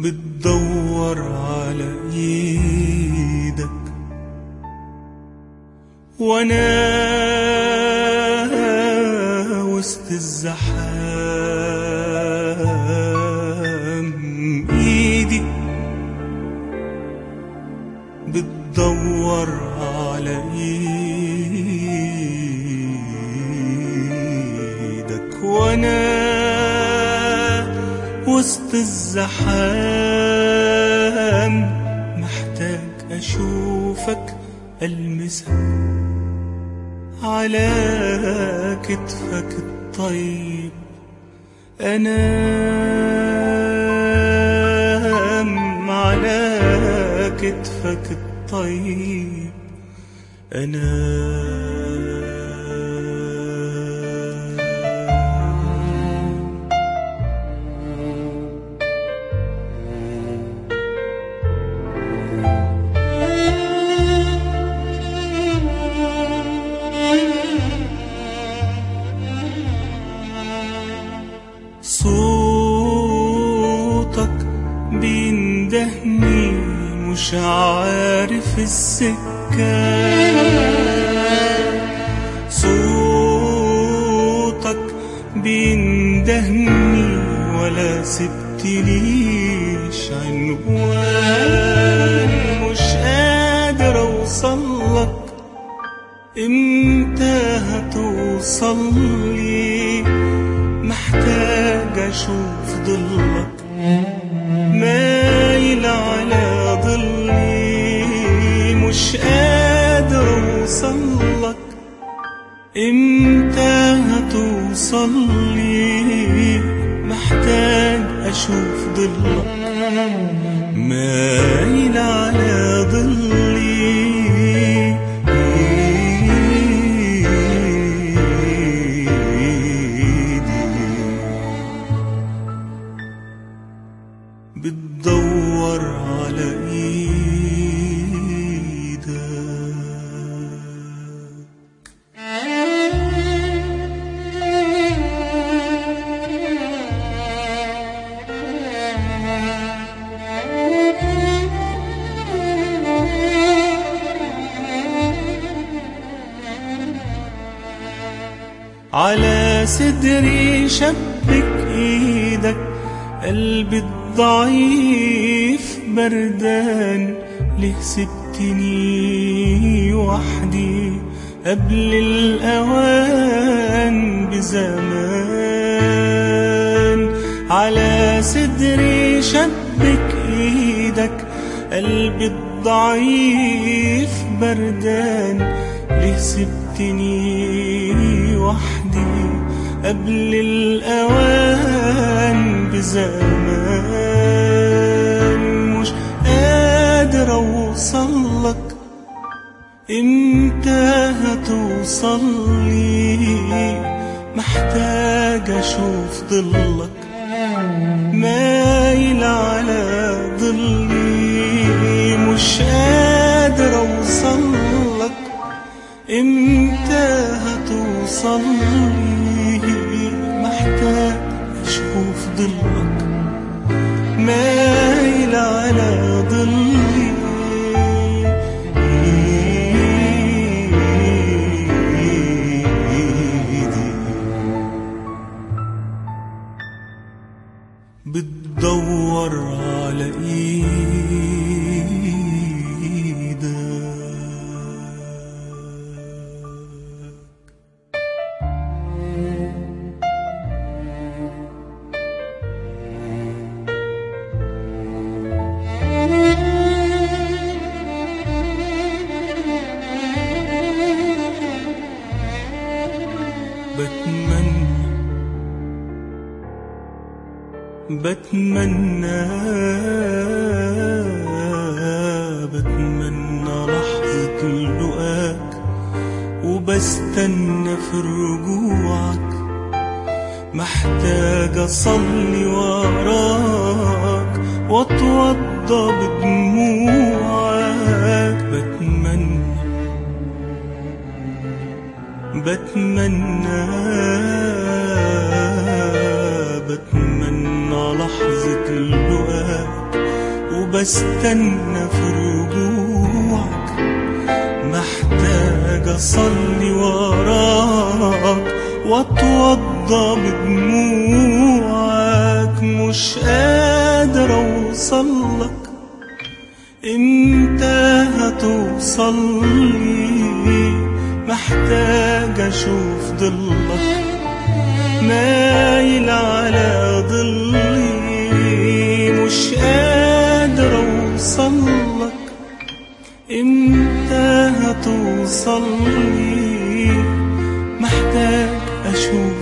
بتدور على ايدك وانا وسط الزحام ايدي بتدور على ايدك وانا وسط الزحام محتاج اشوفك المسك على كتفك الطيب انام على كتفك الطيب انام صوتك بيندهني مش عارف السكة صوتك بيندهني ولا سبتليش عنوان مش قادر اوصلك امتى هتوصلي محتاج اشوف ضلك مايل على ضلي مش قادر اوصلك امتى هتوصلي محتاج اشوف ضلك مايل على ضلي بتدور على ايدك على صدري شبك ايدك قلبي الضعيف بردان ليه سبتني وحدي قبل الأوان بزمان على صدري شبك ايدك قلبي الضعيف بردان ليه سبتني وحدي قبل الأوان بزمان مش قادر أوصلك امتى هتوصلي محتاج أشوف ضلك مايل على ضلي مش قادر أوصلك امتى هتوصلي محتاج اشوف ضلك مايل على ضلي بتدور على ايدك بتمنى بتمنى بتمنى لحظة لقاك وبستنى في رجوعك محتاج أصلي وراك وأتوضى بدموعك بتمنى بتمنى بتمنى لحظة اللقاك واستنى في رجوعك محتاج اصلي وراك واتوضى بدموعك مش قادر اوصلك امتى هتوصلي محتاج اشوف ضلك مايل على ضلي مش قادر اوصلك امتى هتوصلي محتاج اشوف